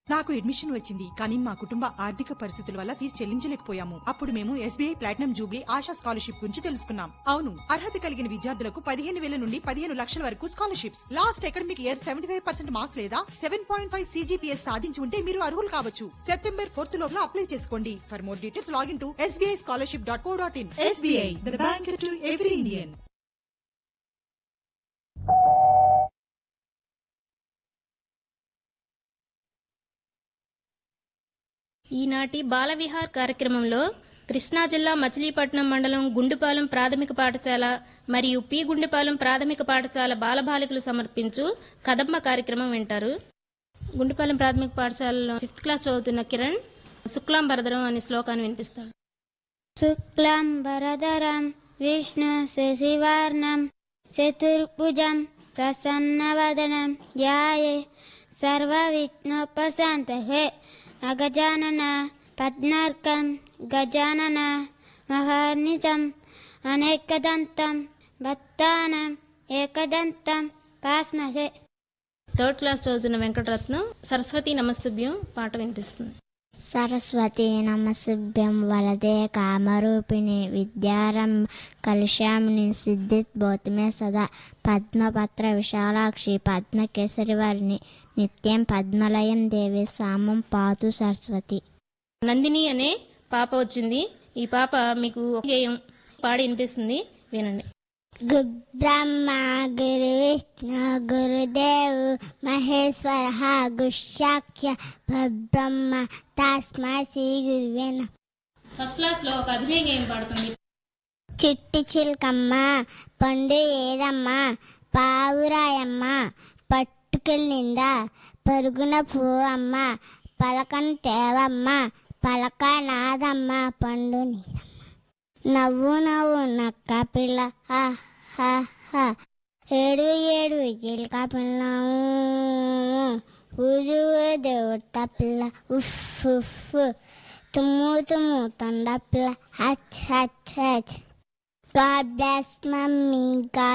నాకు అడ్మిషన్ వచ్చింది కానీ మా కుటుంబ ఆర్థిక పరిస్థితుల వల్ల ఫీజు చెల్లించలేకపోయాము అప్పుడు మేము SBI platinum jubilee Asha scholarship గురించి తెలుసుకున్నాం అవును అర్హత కలిగిన విద్యార్థులకు పదిహేను వేల నుండి పదిహేను లక్షల వరకు scholarships last academic year seventy five percent marks లేదా సెవెన్ పాయింట్ ఫైవ్ సీజీపీఎస్ సాధించి ఉంటే మీరు అర్హులు కావచ్చు సెప్టెంబర్ ఫోర్త్ లోపల అప్లై చేసుకోండి for more details login to SBI scholarship dot co dot in SBI the bank to every Indian ఈనాటి బాలవిహార్ కార్యక్రమంలో కృష్ణా జిల్లా మచిలీపట్నం మండలం గుండుపాలెం ప్రాథమిక పాఠశాల మరియు పి గుండుపాలెం ప్రాథమిక పాఠశాల బాలబాలికలు సమర్పించు కదంబ కార్యక్రమం వింటారు గుండుపాలెం ప్రాథమిక పాఠశాలలో ఫిఫ్త్ క్లాస్ చదువుతున్న కిరణ్ శుక్లాం భరదరం అనే శ్లోకాన్ని వినిపిస్తాడు శుక్లం వరదరం విష్ణు శశివర్ణం చతుర్భుజం ప్రసన్నవదనం ధ్యాయే సర్వవిఘ్నోపశాంతహే అగజానన పద్మార్కం గజానన మహార్నిజం అనేకదంతం భక్తానం ఏకదంతం పాస్మహే థర్డ్ క్లాస్ చదువుతున్న వెంకటరత్నం సరస్వతి నమస్తుభ్యం పాట వినిపిస్తుంది సరస్వతి నమసుభ్యం వరదే కామరూపిణి విద్యారం కలుష్యామిని సిద్ధిత్ భూతమే సదా పద్మపత్ర విశాలాక్షి పద్మకేసరివర్ణి నిత్యం పద్మలయం దేవి సామం పాతు సరస్వతి నందిని అనే పాప వచ్చింది ఈ పాప మీకు ఒక గేయం పాడి వినిపిస్తుంది వినండి గుబ్రహ్మ గురు విష్ణు గురుదేవ్ మహేశ్వర గుశాఖ్య బ్రహ్మ తస్మై శ్రీ గురువే నమః. ఫస్ట్ క్లాస్ లో ఒక అభినయ గేయం పాడుతుంది చిట్టి చిల్కమ్మ పండు ఏదమ్మా పావురాయమ్మ పట్టుకెళ్ళిందా పరుగున పోవమ్మ పలకను తేవమ్మ పలక నాదమ్మ పండు నీదమ్మ నవ్వు నవ్వు నక్క పిల్ల హా హా హా ఏడు ఏడు చిల్క పిల్ల ఊరు దేవుడత పిల్ల ఉఫ్ ఉఫ్ తుమ్ము తుమ్ము తొండ పిల్ల హచ్ హచ్ హచ్ God bless mommy. God